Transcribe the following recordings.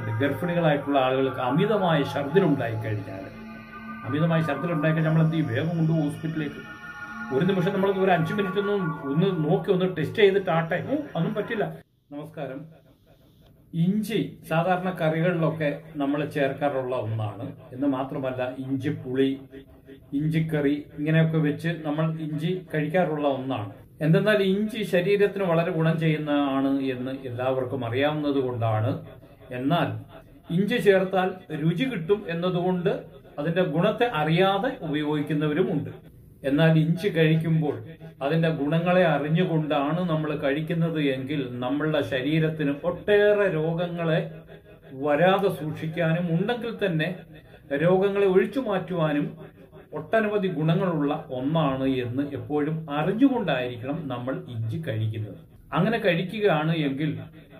കാര്യമുണ്ട് ഗർഭിണികളായിട്ടുള്ള ആളുകൾക്ക് അമിതമായ ഛർദിലുണ്ടായി കഴിഞ്ഞാൽ അമിതമായ ഛർദിലുണ്ടായി കഴിഞ്ഞാൽ നമ്മൾ എന്ത് ചെയ്യും വേഗം കൊണ്ട് ഹോസ്പിറ്റലിലേക്ക് ഒരു നിമിഷം നമ്മൾ ഒരു അഞ്ച് മിനിറ്റ് ഒന്ന് ഒന്ന് നോക്കി ഒന്ന് ടെസ്റ്റ് ചെയ്തിട്ടാട്ടെ ഓ ഒന്നും പറ്റില്ല നമസ്കാരം ഇഞ്ചി സാധാരണ കറികളിലൊക്കെ നമ്മൾ ചേർക്കാറുള്ള ഒന്നാണ് എന്ന് മാത്രമല്ല ഇഞ്ചി പുളി ഇഞ്ചിക്കറി ഇങ്ങനെയൊക്കെ വെച്ച് നമ്മൾ ഇഞ്ചി കഴിക്കാറുള്ള ഒന്നാണ് എന്തെന്നാൽ ഇഞ്ചി ശരീരത്തിന് വളരെ ഗുണം ചെയ്യുന്നതാണ് എന്ന് എല്ലാവർക്കും അറിയാവുന്നത് കൊണ്ടാണ് എന്നാൽ ഇഞ്ചി ചേർത്താൽ രുചി കിട്ടും എന്നതുകൊണ്ട് അതിന്റെ ഗുണത്തെ അറിയാതെ ഉപയോഗിക്കുന്നവരുമുണ്ട് എന്നാൽ ഇഞ്ചി കഴിക്കുമ്പോൾ അതിന്റെ ഗുണങ്ങളെ അറിഞ്ഞുകൊണ്ടാണ് നമ്മൾ കഴിക്കുന്നത് എങ്കിൽ നമ്മളുടെ ശരീരത്തിന് ഒട്ടേറെ രോഗങ്ങളെ വരാതെ സൂക്ഷിക്കാനും ഉണ്ടെങ്കിൽ തന്നെ രോഗങ്ങളെ ഒഴിച്ചു മാറ്റുവാനും ഒട്ടനവധി ഗുണങ്ങളുള്ള ഒന്നാണ് എന്ന് എപ്പോഴും അറിഞ്ഞുകൊണ്ടായിരിക്കണം നമ്മൾ ഇഞ്ചി കഴിക്കുന്നത് അങ്ങനെ കഴിക്കുകയാണ് എങ്കിൽ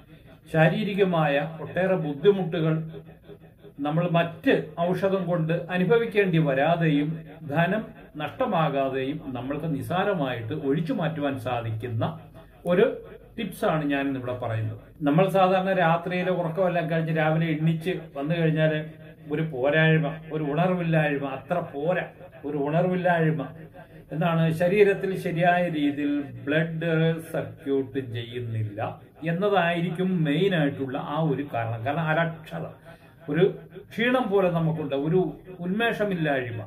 ശാരീരികമായ ഒട്ടേറെ ബുദ്ധിമുട്ടുകൾ നമ്മൾ മറ്റ് ഔഷധം കൊണ്ട് അനുഭവിക്കേണ്ടി വരാതെയും ധനം നഷ്ടമാകാതെയും നമ്മൾക്ക് നിസാരമായിട്ട് ഒഴിച്ചു മാറ്റുവാൻ സാധിക്കുന്ന ഒരു ടിപ്സാണ് ഞാൻ ഇവിടെ പറയുന്നത് നമ്മൾ സാധാരണ രാത്രിയിലെ ഉറക്കമെല്ലാം കഴിഞ്ഞ് രാവിലെ എണ്ണിച്ച് വന്നു കഴിഞ്ഞാൽ ഒരു പോരായ്മ ഒരു ഉണർവില്ലായ്മ അത്ര പോരാ ഒരു ഉണർവില്ലായ്മ എന്നാണ് ശരീരത്തിൽ ശരിയായ രീതിയിൽ ബ്ലഡ് സർക്യൂട്ട് ചെയ്യുന്നില്ല എന്നതായിരിക്കും മെയിൻ ആയിട്ടുള്ള ആ ഒരു കാരണം കാരണം അരക്ഷത ഒരു ക്ഷീണം പോലെ നമുക്കുണ്ട് ഒരു ഉന്മേഷമില്ലായ്മ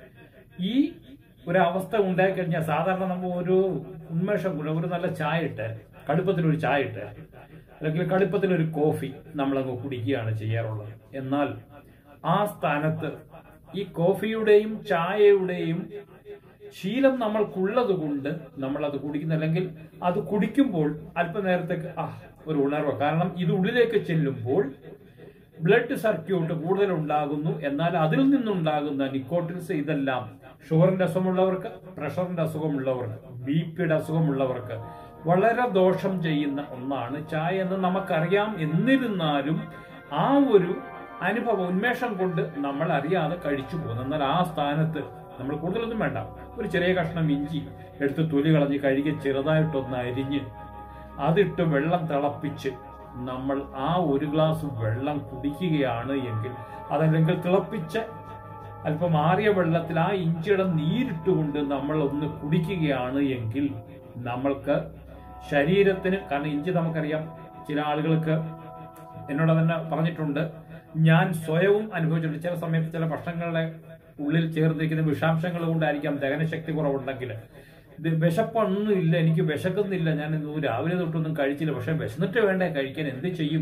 ഈ ഒരു അവസ്ഥ ഉണ്ടായിക്കഴിഞ്ഞാൽ സാധാരണ നമ്മൾ ഒരു ഉന്മേഷം കൂടെ ഒരു നല്ല ചായ ഇട്ട് കടുപ്പത്തിലൊരു ചായ ഇട്ട് അല്ലെങ്കിൽ കടുപ്പത്തിലൊരു കോഫി നമ്മളങ്ങ് കുടിക്കുകയാണ് ചെയ്യാറുള്ളത് എന്നാൽ ആ സ്ഥാനത്ത് ഈ കോഫിയുടെയും ചായയുടെയും ശീലം നമ്മൾക്കുള്ളത് കൊണ്ട് നമ്മൾ അത് കുടിക്കുന്ന അല്ലെങ്കിൽ അത് കുടിക്കുമ്പോൾ അല്പനേരത്തേക്ക് ആ ഒരു ഉണർവ് കാരണം ഇത് ഉള്ളിലേക്ക് ചെല്ലുമ്പോൾ ബ്ലഡ് സർക്യൂട്ട് കൂടുതൽ ഉണ്ടാകുന്നു എന്നാൽ അതിൽ നിന്നുണ്ടാകുന്ന നിക്കോട്ടിൻസ് ഇതെല്ലാം ഷുഗറിന്റെ അസുഖമുള്ളവർക്ക് പ്രഷറിന്റെ അസുഖമുള്ളവർക്ക് ബി പിയുടെ അസുഖമുള്ളവർക്ക് വളരെ ദോഷം ചെയ്യുന്ന ഒന്നാണ് ചായ എന്ന് നമുക്കറിയാം എന്നിരുന്നാലും ആ ഒരു അനുഭവം ഉന്മേഷം കൊണ്ട് നമ്മൾ അറിയാതെ കഴിച്ചു പോകുന്നു എന്നാൽ ആ സ്ഥാനത്ത് നമ്മൾ കൂടുതലൊന്നും വേണ്ട ഒരു ചെറിയ കഷ്ണം ഇഞ്ചി എടുത്ത് തൊലി കളഞ്ഞ് കഴുകി ചെറുതായിട്ടൊന്ന് അരിഞ്ഞ് അതിട്ട് വെള്ളം തിളപ്പിച്ച് നമ്മൾ ആ ഒരു ഗ്ലാസ് വെള്ളം കുടിക്കുകയാണ് എങ്കിൽ അതല്ലെങ്കിൽ തിളപ്പിച്ച അല്പം ആറിയ വെള്ളത്തിൽ ആ ഇഞ്ചിയുടെ നീരിട്ടുകൊണ്ട് നമ്മൾ ഒന്ന് കുടിക്കുകയാണ് എങ്കിൽ നമ്മൾക്ക് ശരീരത്തിന് കാരണം ഇഞ്ചി നമുക്കറിയാം ചില ആളുകൾക്ക് എന്നോട് തന്നെ പറഞ്ഞിട്ടുണ്ട് ഞാൻ സ്വയവും അനുഭവിച്ചിട്ടുണ്ട് ചില സമയത്ത് ചില ഭക്ഷണങ്ങളുടെ ഉള്ളിൽ ചേർന്നിരിക്കുന്ന വിഷാംശങ്ങൾ കൊണ്ടായിരിക്കാം ദഹനശക്തി കുറവുണ്ടെങ്കിൽ ഇത് വിശപ്പൊന്നും ഇല്ല എനിക്ക് വിശക്കുന്നില്ല ഞാൻ ഇന്ന് രാവിലെ തൊട്ടൊന്നും കഴിച്ചില്ല പക്ഷെ വിശന്നിട്ട് വേണ്ടേ കഴിക്കാൻ എന്ത് ചെയ്യും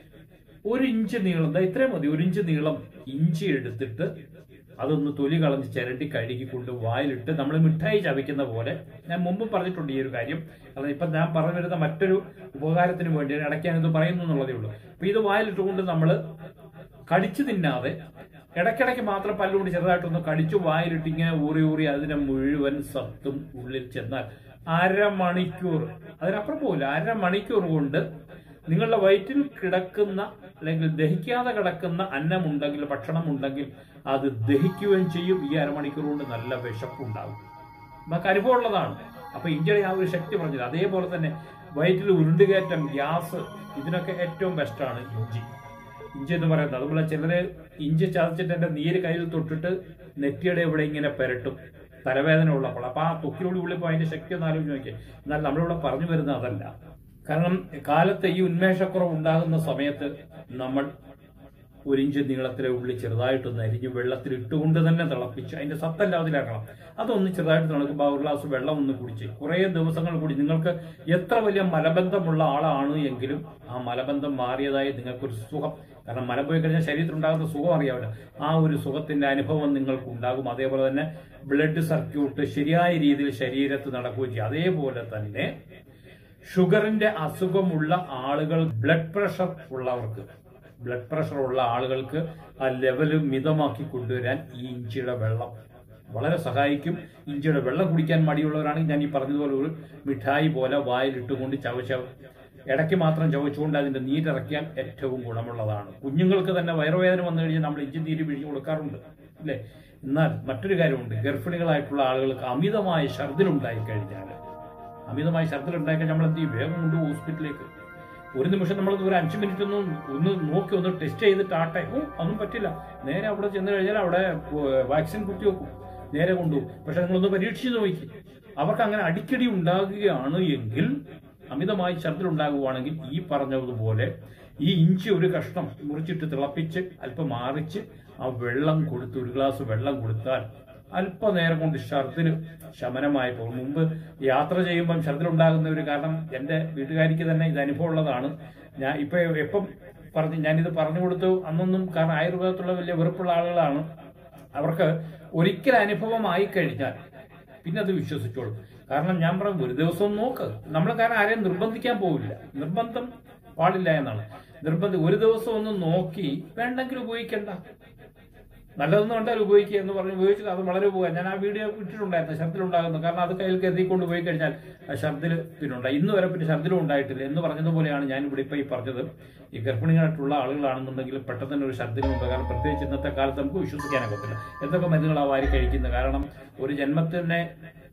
ഒരു ഇഞ്ച് നീളം ദാ ഇത്രയും മതി ഒരു ഇഞ്ച് നീളം ഇഞ്ചി എടുത്തിട്ട് അതൊന്ന് തൊലി കളഞ്ഞ് ചിരണ്ടി കഴുകിക്കൊണ്ട് വായിലിട്ട് നമ്മൾ മിഠായി ചവയ്ക്കുന്ന പോലെ ഞാൻ മുമ്പ് പറഞ്ഞിട്ടുണ്ട് ഈ ഒരു കാര്യം കാരണം ഇപ്പൊ ഞാൻ പറഞ്ഞു വരുന്ന മറ്റൊരു ഉപകാരത്തിന് വേണ്ടി ഇടയ്ക്ക് ഞാനിത് പറയുന്നു എന്നുള്ളതേ ഉള്ളൂ അപ്പൊ ഇത് വായിലിട്ടുകൊണ്ട് നമ്മൾ കടിച്ചു തിന്നാതെ ഇടയ്ക്കിടയ്ക്ക് മാത്രം പല്ലുകൊണ്ട് ചെറുതായിട്ടൊന്ന് കടിച്ചു വായിലിട്ട് ഇങ്ങനെ ഊറി ഊറി അതിനെ മുഴുവൻ സത്തും ഉള്ളിൽ ചെന്നാൽ അരമണിക്കൂർ അതിനപ്പുറം പോകില്ല അരമണിക്കൂർ കൊണ്ട് നിങ്ങളുടെ വയറ്റിൽ കിടക്കുന്ന അല്ലെങ്കിൽ ദഹിക്കാതെ കിടക്കുന്ന അന്നമുണ്ടെങ്കിൽ ഭക്ഷണമുണ്ടെങ്കിൽ അത് ദഹിക്കുകയും ചെയ്യും ഈ അരമണിക്കൂർ കൊണ്ട് നല്ല വിശപ്പുണ്ടാകും നമുക്ക് അനുഭവമുള്ളതാണ് അപ്പൊ ഇഞ്ചിയുടെ ആ ഒരു ശക്തി പറഞ്ഞത് അതേപോലെ തന്നെ വയറ്റിൽ ഉരുണ്ടുകയറ്റം ഗ്യാസ് ഇതിനൊക്കെ ഏറ്റവും ബെസ്റ്റാണ് ഇഞ്ചി ഇഞ്ചി എന്ന് പറയുന്നത് അതുപോലെ ചിലര് ഇഞ്ചി ചതച്ചിട്ട് എന്റെ നീര് കയ്യിൽ തൊട്ടിട്ട് നെറ്റിയുടെ ഇവിടെ ഇങ്ങനെ പെരട്ടും തലവേദന ഉള്ളപ്പോൾ അപ്പൊ ആ തൊക്കിലൂടെ ഉള്ളിൽ പോയി അതിന്റെ ശക്തി ഒന്ന് ആലോചിച്ച് നോക്കിയേ എന്നാൽ നമ്മളിവിടെ പറഞ്ഞു വരുന്നത് അതല്ല കാരണം കാലത്ത് ഈ ഉന്മേഷക്കുറവ് ഉണ്ടാകുന്ന സമയത്ത് നമ്മൾ ഒരു ഇഞ്ച് നീളത്തിലെ ഉള്ളി ചെറുതായിട്ടൊന്ന് അരിഞ്ഞ് വെള്ളത്തിൽ ഇട്ടുകൊണ്ട് തന്നെ തിളപ്പിച്ച് അതിന്റെ സത്തെല്ലാം അതിലാക്കണം അതൊന്ന് ചെറുതായിട്ട് തിളക്കുമ്പോൾ ആ ഒരു ഗ്ലാസ് വെള്ളം ഒന്ന് കുടിച്ച് കുറേ ദിവസങ്ങൾ കൂടി നിങ്ങൾക്ക് എത്ര വലിയ മലബന്ധമുള്ള ആളാണ് എങ്കിലും ആ മലബന്ധം മാറിയതായി നിങ്ങൾക്കൊരു സുഖം കാരണം മലം പോയി കഴിഞ്ഞാൽ ശരീരത്തിൽ ഉണ്ടാകുന്ന സുഖം അറിയാമല്ലോ ആ ഒരു സുഖത്തിന്റെ അനുഭവം നിങ്ങൾക്ക് ഉണ്ടാകും അതേപോലെ തന്നെ ബ്ലഡ് സർക്യൂട്ട് ശരിയായ രീതിയിൽ ശരീരത്ത് നടക്കുകയും ചെയ്യും അതേപോലെ തന്നെ ഷുഗറിന്റെ അസുഖമുള്ള ആളുകൾ ബ്ലഡ് പ്രഷർ ഉള്ളവർക്ക് ബ്ലഡ് പ്രഷർ ഉള്ള ആളുകൾക്ക് ആ ലെവല് മിതമാക്കി കൊണ്ടുവരാൻ ഈ ഇഞ്ചിയുടെ വെള്ളം വളരെ സഹായിക്കും ഇഞ്ചിയുടെ വെള്ളം കുടിക്കാൻ മടിയുള്ളവരാണെങ്കിൽ ഞാൻ ഈ പറഞ്ഞതുപോലെ ഒരു മിഠായി പോലെ വായിലിട്ടുകൊണ്ട് ചവച്ച ഇടയ്ക്ക് മാത്രം ചവച്ചുകൊണ്ട് അതിന്റെ നീരിറക്കിയാൽ ഏറ്റവും ഗുണമുള്ളതാണ് കുഞ്ഞുങ്ങൾക്ക് തന്നെ വയറുവേദന വന്നു കഴിഞ്ഞാൽ നമ്മൾ ഇഞ്ചി നീര് പിഴിഞ്ഞു കൊടുക്കാറുണ്ട് അല്ലേ എന്നാൽ മറ്റൊരു കാര്യമുണ്ട് ഗർഭിണികളായിട്ടുള്ള ആളുകൾക്ക് അമിതമായ ഛർദിലുണ്ടായി കഴിഞ്ഞാൽ അമിതമായ ഛർദിലുണ്ടായി കഴിഞ്ഞാൽ നമ്മൾ എന്ത് ചെയ്യും വേഗം കൊണ്ട് ഹോസ്പിറ്റലിലേക്ക് ഒരു നിമിഷം നമ്മൾ ഒരു അഞ്ച് മിനിറ്റ് ഒന്നും ഒന്ന് നോക്കി ഒന്ന് ടെസ്റ്റ് ചെയ്തിട്ടാട്ടെ ഓ ഒന്നും പറ്റില്ല നേരെ അവിടെ ചെന്ന് കഴിഞ്ഞാൽ അവിടെ വാക്സിൻ കുത്തി വെക്കും നേരെ കൊണ്ടുപോകും പക്ഷെ നിങ്ങളൊന്ന് പരീക്ഷിച്ച് നോക്കി അവർക്ക് അങ്ങനെ അടിക്കടി ഉണ്ടാകുകയാണ് എങ്കിൽ അമിതമായി ഛർദ്ദിൽ ഉണ്ടാകുവാണെങ്കിൽ ഈ പറഞ്ഞതുപോലെ ഈ ഇഞ്ചി ഒരു കഷ്ണം മുറിച്ചിട്ട് തിളപ്പിച്ച് അല്പം മാറിച്ച് ആ വെള്ളം കൊടുത്ത് ഒരു ഗ്ലാസ് വെള്ളം കൊടുത്താൽ അല്പനേരം കൊണ്ട് ഛർദിന് ശമനമായി പോകും മുമ്പ് യാത്ര ചെയ്യുമ്പം ഛർദിൽ ഉണ്ടാകുന്ന ഒരു കാരണം എൻ്റെ വീട്ടുകാരിക്ക് തന്നെ ഇത് അനുഭവം ഉള്ളതാണ് ഞാൻ ഇപ്പൊ എപ്പം പറഞ്ഞു ഞാനിത് പറഞ്ഞു കൊടുത്തു അന്നൊന്നും കാരണം ആയുർവേദത്തിലുള്ള വലിയ വെറുപ്പുള്ള ആളുകളാണ് അവർക്ക് ഒരിക്കൽ അനുഭവമായി കഴിഞ്ഞാൽ പിന്നെ അത് വിശ്വസിച്ചോളും കാരണം ഞാൻ പറഞ്ഞു ഒരു ദിവസം നോക്ക് നമ്മൾ കാരണം ആരെയും നിർബന്ധിക്കാൻ പോവില്ല നിർബന്ധം പാടില്ല എന്നാണ് നിർബന്ധം ഒരു ദിവസം ഒന്ന് നോക്കി വേണ്ടെങ്കിൽ ഉപയോഗിക്കണ്ട നല്ലതൊന്നും കണ്ടാൽ ഉപയോഗിക്കുക എന്ന് പറഞ്ഞ് ഉപയോഗിച്ചത് അത് വളരെ പോകാൻ ഞാൻ ആ വീഡിയോ ഇട്ടിട്ടുണ്ടായിരുന്നു ഛർദിലുണ്ടാകുന്നു കാരണം അത് കയ്യിൽ കരുതിക്കൊണ്ട് പോയി കഴിഞ്ഞാൽ ആ ഛർദിൽ പിന്നുണ്ടായി ഇന്ന് വരെ പിന്നെ ഛർദിലും ഉണ്ടായിട്ടില്ല എന്ന് പറഞ്ഞതുപോലെയാണ് ഞാൻ ഇവിടെ ഇപ്പൊ ഈ പറഞ്ഞത് ഈ ഗർഭിണികളായിട്ടുള്ള ആളുകളാണെന്നുണ്ടെങ്കിൽ പെട്ടെന്ന് തന്നെ ഒരു ഛർദിലുണ്ട് കാരണം പ്രത്യേകിച്ച് ഇന്നത്തെ കാലത്ത് നമുക്ക് വിശ്വസിക്കാനൊക്കത്തില്ല എന്തൊക്കെ മരുന്നുകളാണ് വാരി കഴിക്കുന്നത് കാരണം ഒരു ജന്മത്തിനെ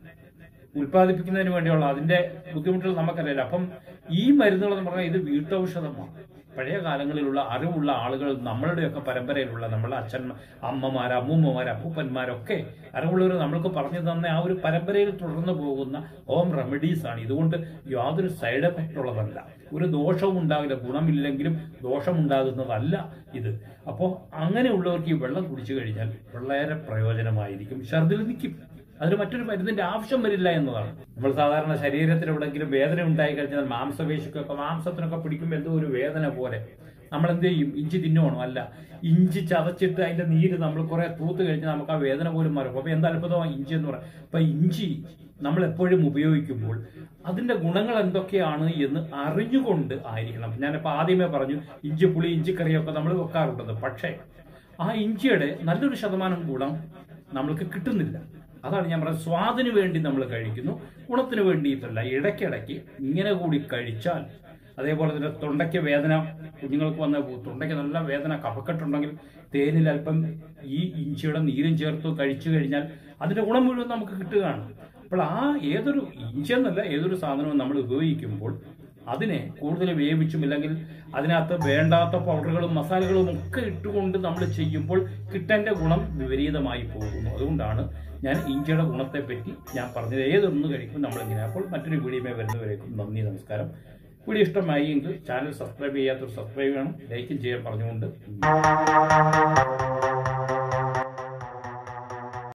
ഉൽപ്പാദിപ്പിക്കുന്നതിന് വേണ്ടിയുള്ള അതിന്റെ ബുദ്ധിമുട്ടുകൾ നമുക്കറിയില്ല അപ്പം ഈ മരുന്നുകൾ എന്ന് പറഞ്ഞാൽ ഇത് വീട്ടൌഷധമാണ് പഴയ കാലങ്ങളിലുള്ള അറിവുള്ള ആളുകൾ നമ്മളുടെയൊക്കെ പരമ്പരയിലുള്ള നമ്മളെ അച്ഛൻ അമ്മമാർ അമ്മൂമ്മമാർ അപ്പൂപ്പന്മാരൊക്കെ അറിവുള്ളവർ നമ്മൾക്ക് പറഞ്ഞു തന്ന ആ ഒരു പരമ്പരയിൽ തുടർന്ന് പോകുന്ന ഹോം റെമഡീസ് ആണ് ഇതുകൊണ്ട് യാതൊരു സൈഡ് എഫക്റ്റ് ഉള്ളതല്ല ഒരു ദോഷവും ഉണ്ടാകില്ല ഗുണമില്ലെങ്കിലും ദോഷമുണ്ടാകുന്നതല്ല ഇത് അപ്പോൾ അങ്ങനെയുള്ളവർക്ക് ഈ വെള്ളം കുടിച്ചു കഴിഞ്ഞാൽ വളരെ പ്രയോജനമായിരിക്കും ഛർദിൽ നിൽക്കും അതിന് മറ്റൊരു മരുന്നിന്റെ ആവശ്യം വരില്ല എന്നതാണ് നമ്മൾ സാധാരണ ശരീരത്തിൽ എവിടെങ്കിലും വേദന ഉണ്ടായി കഴിഞ്ഞാൽ മാംസപേശിക്കൊക്കെ മാംസത്തിനൊക്കെ പിടിക്കുമ്പോൾ എന്തോ ഒരു വേദന പോലെ നമ്മൾ എന്ത് ചെയ്യും ഇഞ്ചി തിന്നുവാണോ അല്ല ഇഞ്ചി ചതച്ചിട്ട് അതിന്റെ നീര് നമ്മൾ കുറെ തൂത്ത് കഴിഞ്ഞാൽ നമുക്ക് ആ വേദന പോലും മാറും അപ്പൊ എന്താ അത്ഭുതമാണ് ഇഞ്ചി എന്ന് പറയാം അപ്പൊ ഇഞ്ചി നമ്മൾ എപ്പോഴും ഉപയോഗിക്കുമ്പോൾ അതിന്റെ ഗുണങ്ങൾ എന്തൊക്കെയാണ് എന്ന് അറിഞ്ഞുകൊണ്ട് ആയിരിക്കണം ഞാനിപ്പോ ആദ്യമേ പറഞ്ഞു ഇഞ്ചി പുളി ഇഞ്ചിക്കറിയൊക്കെ നമ്മൾ വെക്കാറുള്ളത് പക്ഷേ ആ ഇഞ്ചിയുടെ നല്ലൊരു ശതമാനം ഗുണം നമ്മൾക്ക് കിട്ടുന്നില്ല അതാണ് ഞാൻ പറഞ്ഞത് സ്വാദിന് വേണ്ടി നമ്മൾ കഴിക്കുന്നു ഗുണത്തിന് വേണ്ടിയിട്ടല്ല ഇടയ്ക്കിടയ്ക്ക് ഇങ്ങനെ കൂടി കഴിച്ചാൽ അതേപോലെ തന്നെ തൊണ്ടയ്ക്ക് വേദന കുഞ്ഞുങ്ങൾക്ക് വന്ന തൊണ്ടയ്ക്ക് നല്ല വേദന കഫക്കെട്ടുണ്ടെങ്കിൽ തേനിൽ അല്പം ഈ ഇഞ്ചിയുടെ നീരും ചേർത്ത് കഴിച്ചു കഴിഞ്ഞാൽ അതിന്റെ ഗുണം മുഴുവൻ നമുക്ക് കിട്ടുകയാണ് അപ്പോൾ ആ ഏതൊരു ഇഞ്ചി എന്നല്ല ഏതൊരു സാധനവും നമ്മൾ ഉപയോഗിക്കുമ്പോൾ അതിനെ കൂടുതൽ വേവിച്ചും ഇല്ലെങ്കിൽ അതിനകത്ത് വേണ്ടാത്ത പൗഡറുകളും മസാലകളും ഒക്കെ ഇട്ടുകൊണ്ട് നമ്മൾ ചെയ്യുമ്പോൾ കിട്ടേണ്ട ഗുണം വിപരീതമായി പോകുന്നു അതുകൊണ്ടാണ് ഞാൻ ഇഞ്ചിയുടെ ഗുണത്തെ പറ്റി ഞാൻ പറഞ്ഞത് ഏതൊന്ന് കഴിക്കും നമ്മളിങ്ങനെ അപ്പോൾ മറ്റൊരു വീഡിയോമേ വരുന്നവരേക്കും നന്ദി നമസ്കാരം വീഡിയോ ഇഷ്ടമായി എങ്കിൽ ചാനൽ സബ്സ്ക്രൈബ് ചെയ്യാത്തൊരു സബ്സ്ക്രൈബ് ചെയ്യണം ലൈക്കും ചെയ്യാൻ പറഞ്ഞുകൊണ്ട്